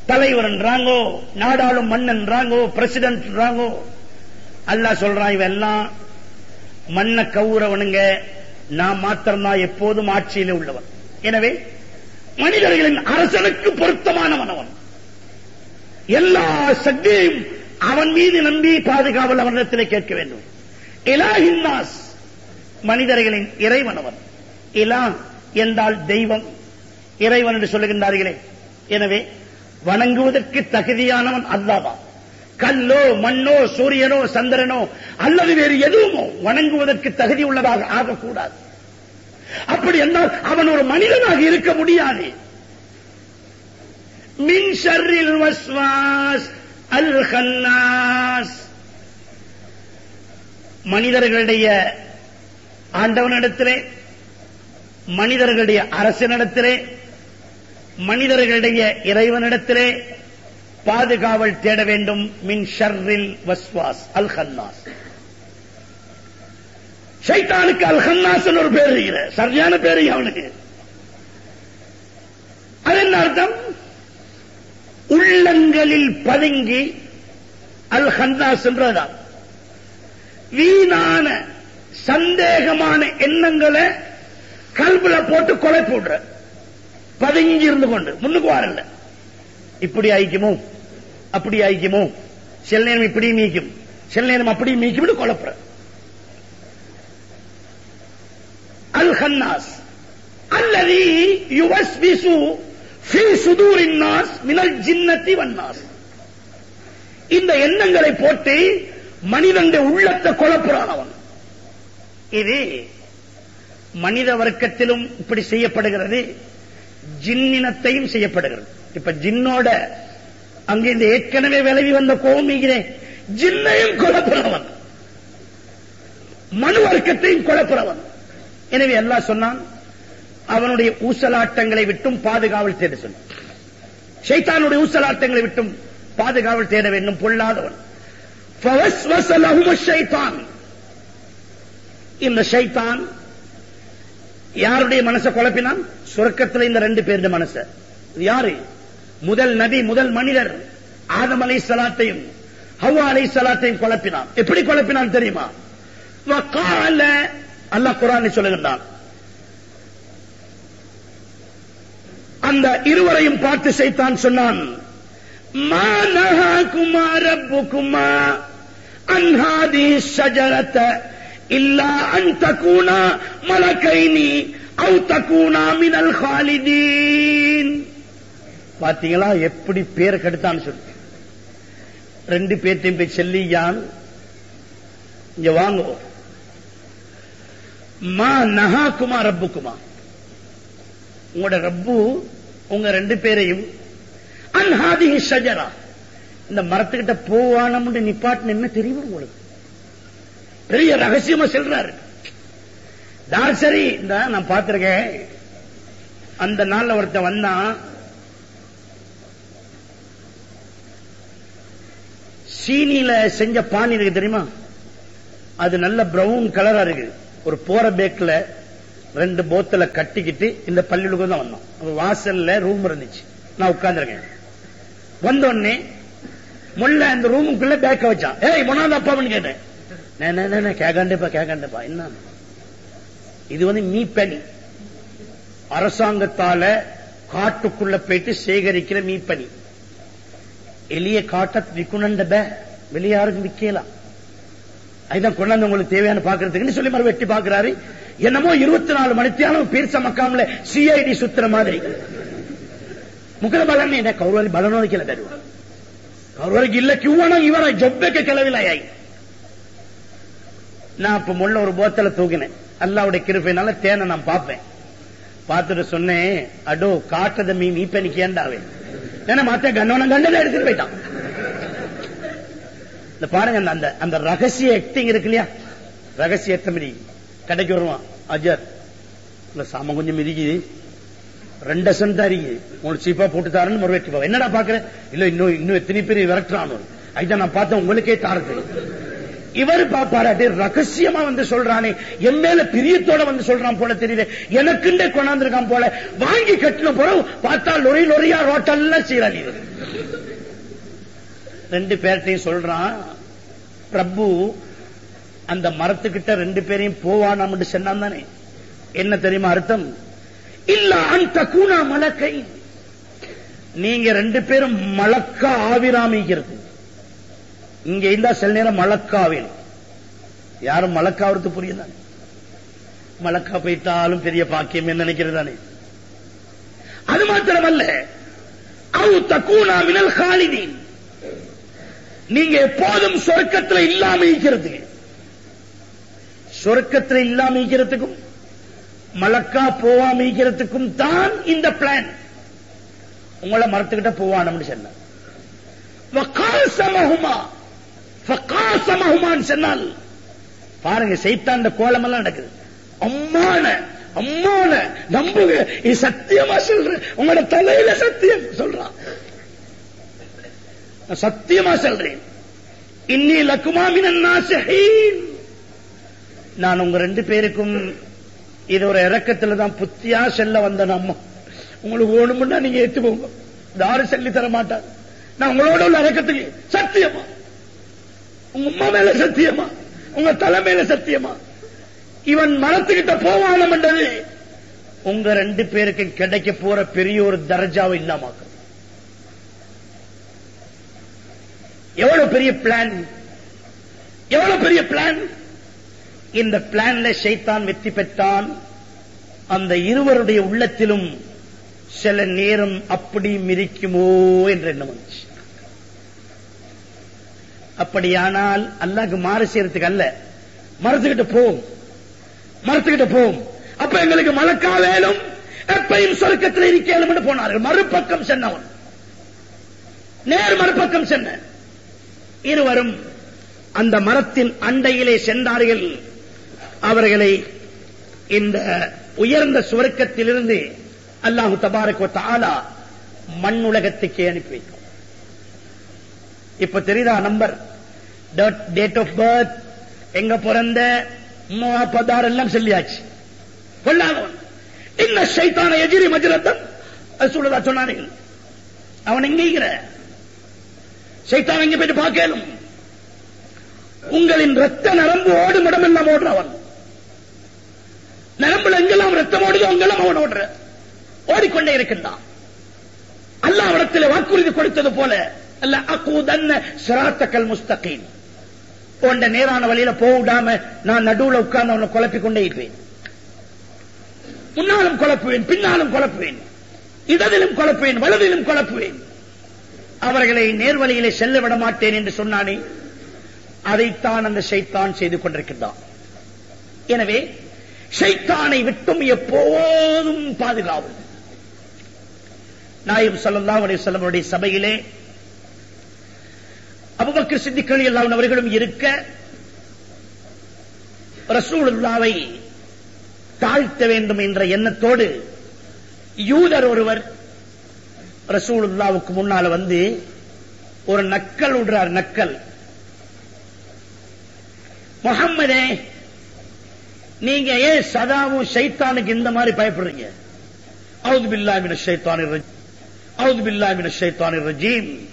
தலைவர்ன்றாங்கோ நாடாளும் மன்னன்றாங்கோ பிரசிடென்ட்ன்றாங்கோ அல்லாஹ் சொல்றான் இவெல்லாம் மண்ணை கவுறவனுங்க நான் மாத்திரம்தான் எப்போதும் ஆட்சியிலே உள்ளவன் எனவே மனிதர்களின் அரசனுக்கு பொருத்தமானவன் அவன் எல்லா சக்தியையும் அவன் மீது நம்பி பாதுகாவல் அவனிடத்திலே கேட்க வேண்டும் இலாஹின்னாஸ் மனிதர்களின் இறைவன் அவன் இலா என்றால் தெய்வம் இறைவன் என்று சொல்லுகின்றார்களே எனவே வணங்குவதற்கு தகுதியானவன் அல்லாதான் கல்லோ மண்ணோ சூரியனோ சந்திரனோ அல்லது வேறு எதுவுமோ வணங்குவதற்கு தகுதி உள்ளதாக ஆகக்கூடாது அப்படி என்றால் அவன் ஒரு மனிதனாக இருக்க முடியாது மின் ஷர்ரில் வஸ்வாஸ் அல் ஹன்னாஸ் மனிதர்களுடைய ஆண்டவனிடத்திலே மனிதர்களுடைய அரசனிடத்திலே மனிதர்களுடைய இறைவனிடத்திலே பாதுகாவல் தேட வேண்டும் மின் ஷர்ரில் வஸ்வாஸ் அல் ஹன்னாஸ் ஷைத்தானுக்கு அல் ஹன்னாஸ் ஒரு பேர் இருக்கிற சரியான பேரு அவனுக்கு அது என்ன அர்த்தம் உள்ளங்களில் பதுங்கி அல் ஹன்னாஸ் என்றதான் வீணான சந்தேகமான எண்ணங்களை கல்புல போட்டு கொலை போடுற பதுங்கி இருந்து கொண்டு முன்னுக்கு வரல இப்படி ஆயிக்குமோ அப்படி ஆயிக்குமோ சில நேரம் இப்படி மீக்கும் சில நேரம் அப்படி மீக்கும் குழப்புற அல் ஹன்னாஸ் அல்லது யுவஸ்பிசு ஃபி சுதூரின் நாஸ் மினல் ஜின்னத்தி வன்னாஸ் இந்த எண்ணங்களை போட்டு மனிதனுடைய உள்ளத்தை குழப்புறான் அவன் இது மனித வர்க்கத்திலும் இப்படி செய்யப்படுகிறது ஜின்னினத்தையும் செய்யப்படுகிறது இப்ப ஜின்னோட அங்கே இந்த ஏற்கனவே விலகி வந்த கோமிகிறேன் ஜின்னையும் குழப்புறவன் மனு வர்க்கத்தையும் குழப்புறவன் எனவே எல்லாம் சொன்னான் அவனுடைய ஊசலாட்டங்களை விட்டும் பாதுகாவல் தேட சொன்னான் ஷைத்தானுடைய ஊசலாட்டங்களை விட்டும் பாதுகாவல் தேட வேண்டும் பொல்லாதவன் فوسوس لهم الشيطان இந்த ஷைத்தான் யாருடைய மனசை குழப்பினான் சொர்க்கத்தில் இந்த ரெண்டு பேருடைய மனச இது யாரு முதல் நபி முதல் மனிதர் ஆதம் அலை சலாத்தையும் ஹவ்வா அலை சலாத்தையும் குழப்பினான் எப்படி குழப்பினான் தெரியுமா வகால அல்லாஹ் குரானை சொல்லுகின்றான் அந்த இருவரையும் பார்த்து செய்தான் சொன்னான் மா நஹாகுமா ரப்புகுமா அன் ஹாதிஹி ஷஜரத இல்லா அன் தகூனா மலக்கைனி அவு தகூனா மினல் ஹாலிதீன் பாத்தீங்களா எப்படி பேரை கெடுத்தான்னு சொல்லி ரெண்டு பேர்த்தையும் போய் செல்லியான் இங்க வாங்குவோம் மா நஹாக்குமா ரப்புக்குமா உங்களோட ரப்பு உங்க ரெண்டு பேரையும் அன்ஹாதிஹி ஷஜரா இந்த மரத்துக்கிட்ட போவானம்னு நிப்பாட்டின என்ன தெரியுமா உங்களுக்கு பெரிய ரகசியமா சொல்றாரு தார் சரி இந்த நான் பார்த்திருக்கேன் அந்த நாள்ல ஒருத்தன் வந்தான் சீனியில செஞ்ச பானி இருக்கு தெரியுமா அது நல்ல பிரவுன் கலரா இருக்கு ஒரு போற பேக்ல ரெண்டு போத்தல கட்டிக்கிட்டு இந்த பள்ளிகளுக்கு தான் வந்தோம் அப்ப வாசல்ல ரூம் இருந்துச்சு நான் உட்கார்ந்துருக்கேன் வந்த உடனே முள்ள அந்த ரூமுக்குள்ள பேக்க வச்சான் ஏய் முன்னாள் அப்பான்னு கேட்டேன் நான், நான், நான், நான், கேட்காண்டேப்பா கேட்காண்டேப்பா என்ன இது வந்து மீப்பனி அரசாங்கத்தால காட்டுக்குள்ள போயிட்டு சேகரிக்கிற மீப்பனி எளிய காட்ட விற்கணுண்ட பே வெளிய யாருக்கும் விக்கலாம் அதுதான் கொண்டாந்து உங்களுக்கு தேவையான பாக்குறதுக்குன்னு சொல்லி மறு வெட்டி பாக்குறாரு என்னமோ இருபத்தி நாலு மணித்தியாலும் பீர்ச மக்காம்ல சிஐடி சுத்துற மாதிரி ಮುಖದ ಬಲನೇ ಇದೆ ಕೌರವಲ್ಲಿ ಬಲನೋದಕ್ಕೆಲ್ಲ ತರುವ ಕೌರವರಿಗೆ ಇಲ್ಲ ಕಿವಣ ಇವರ ಜೊಬ್ಬಕ್ಕೆ ಕೆಲವಿಲ್ಲ ಯಾಯಿ நான் இப்ப முள்ள ஒரு போத்தல தூக்கினேன் அல்லாவுடைய கிருப்பைனால தேனை நான் பார்ப்பேன் பார்த்துட்டு சொன்னேன் அடோ காட்டுறத மீ நீ பெண்ணிக்கு ஏண்டாவே ஏன்னா மத்த கண்ணவன கண்டதை எடுத்துட்டு போயிட்டான் இந்த பாருங்க அந்த- அந்த அந்த ரகசிய ஆக்டிங் இருக்கு இல்லையா ரகசிய எத்தமதி கடைக்கு வருவான் அஜர் இல்ல சாம கொஞ்சம் மிதிக்குது ரெண்டு சென்ட் தான் இருக்குது உங்களுக்கு சீப்பா போட்டு தாரன்னு ஒரு வெட்டி போ என்னடா பாக்குற இல்ல இன்னும் இன்னும் எத்தனை பேர் விரட்டுறானு அதுதான் நான் பார்த்தேன் உங்களுக்கே தாரது இவர் பாப்பாராட்டி ரகசியமா வந்து சொல்றானே என் மேல பிரியத்தோட வந்து சொல்றான் போல தெரியல எனக்குண்டே கொண்டாந்துருக்கான் போல வாங்கி கட்டின பிறகு பார்த்தா லொரி லொரியா ரோட்டெல்லாம் சீராளி ரெண்டு பேர்ட்டையும் சொல்றான் பிரபு அந்த மரத்துக்கிட்ட ரெண்டு பேரையும் போவானாம் சொன்னான் தானே என்ன தெரியுமா அர்த்தம் இல்ல அந்த கூணா மலக்கை நீங்க ரெண்டு பேரும் மலக்கா ஆவிராமிக்கிறது இங்க இல்ல சில நேரம் மலக்காவில் யாரும் மலக்காவது புரியுதா மலக்கா போயிட்டாலும் பெரிய பாக்கியம் என்ன நினைக்கிறதானே அது மாத்திரமல்ல அவு தக்கூனா மினல் காலிதீன் நீங்க எப்போதும் சொர்க்கத்தில் இல்லாம இருக்கிறது சொர்க்கத்தில் இல்லாம இருக்கிறதுக்கும் மலக்கா போவாம இருக்கிறதுக்கும் தான் இந்த பிளான் உங்களை மரத்துக்கிட்ட போவானு சொன்ன வக்காசமகுமா ஃபக்காசமகுமான்னு சொன்னால் பாருங்க சைத்தான் கோலம் எல்லாம் நடக்குது அம்மான அம்மான நம்புங்க இது சத்தியமா சொல்றேன் உங்களோட தலையில சத்தியம் சொல்றான் நான் சத்தியமா சொல்றேன் இன்னி லக்குமா மினன் நாசிஹீன் நான் உங்க ரெண்டு பேருக்கும் இது ஒரு இறக்கத்துல தான் புத்தியா செல்ல வந்த நம்ம உங்களுக்கு வேணும்னா நீங்க ஏத்துக்கோங்க யாரும் சொல்லி தர மாட்டாங்க நான் உங்களோட உள்ள இறக்கத்துக்கு சத்தியமா உங்க அம்மா மேல சத்தியமா உங்க தலை மேல சத்தியமா இவன் மரத்துக்கிட்ட போவானம் என்றது உங்க ரெண்டு பேருக்கு கிடைக்க போற பெரிய ஒரு தர்ஜாவை இல்லாமாக்க எவ்வளவு பெரிய பிளான் எவ்வளவு பெரிய பிளான் இந்த பிளான்ல ஷைத்தான் வெற்றி பெற்றான் அந்த இருவருடைய உள்ளத்திலும் சில நேரம் அப்படி மிரிக்குமோ என்ற எண்ணம் வந்துச்சு அப்படியானால் அல்லாஹ்க்கு மாறு செய்யறதுக்கு அல்ல மரத்துக்கிட்ட போம் மரத்துக்கிட்ட போம் அப்ப எங்களுக்கு மலக்கா வேலும் எப்பையும் சொர்க்கத்தில் இருக்கேன் போனார்கள் மறுபக்கம் சென்னவன் நேர் மறுபக்கம் சென்ன இருவரும் அந்த மரத்தின் அண்டையிலே சென்றார்கள் அவர்களை இந்த உயர்ந்த சுவர்க்கத்திலிருந்து அல்லாஹு தபாரக் தாலா மண் உலகத்துக்கே அனுப்பி வைக்கும் இப்ப தெரியுதா நம்பர் டேட் ஆஃப் பர்த் எங்க பிறந்த பதார் எல்லாம் சொல்லியாச்சு கொள்ளாதவன் இன்ன சைத்தான எதிரி மஜரத்தம் அது சொல்லுதா சொன்னார்கள் அவன் எங்கிற சைத்தான் எங்க போயிட்டு பார்க்கலும் உங்களின் ரத்த நரம்பு ஓடும் இடமெல்லாம் ஓடுறவன் நரம்புல எங்கெல்லாம் ரத்தம் ஓடுதோ அங்கெல்லாம் அவன் ஓடுற ஓடிக்கொண்டே இருக்கின்றான் அல்லாஹ் இடத்துல வாக்குறுதி கொடுத்தது போல அல்ல அக்கூதன்ன சிராத்தக்கல் முஸ்தகீம் போன்ற நேரான வழியில போடாம நான் நடுவுல உட்கார்ந்து அவனை குழப்பிக் கொண்டே இருப்பேன் முன்னாலும் குழப்புவேன் பின்னாலும் குழப்புவேன் இடதிலும் குழப்புவேன் வலதிலும் குழப்புவேன் அவர்களை நேர்வழியிலே செல்ல விட மாட்டேன் என்று சொன்னானே அதைத்தான் அந்த ஷைத்தான் செய்து கொண்டிருக்கின்றான் எனவே ஷைத்தானை விட்டும் எப்போதும் பாதுகாவும் நாயம் ஸல்லல்லாஹு அலைஹி வஸல்லமுடைய சபையிலே அபூபக்கர் சித்திக் ரலியல்லாஹு அவர்களும் இருக்க ரசூலுல்லாவை தாழ்த்த வேண்டும் என்ற எண்ணத்தோடு யூதர் ஒருவர் ரசூலுல்லாவுக்கு முன்னால வந்து ஒரு நக்கல் விடுறார் நக்கல் முகம்மதே நீங்க ஏன் சதாவும் ஷைத்தானுக்கு இந்த மாதிரி பயப்படுறீங்க அவுது பில்லா மின ஷைத்தானிர் ரஜீம் அவுது பில்லா மின ஷைத்தானிர் ரஜீம்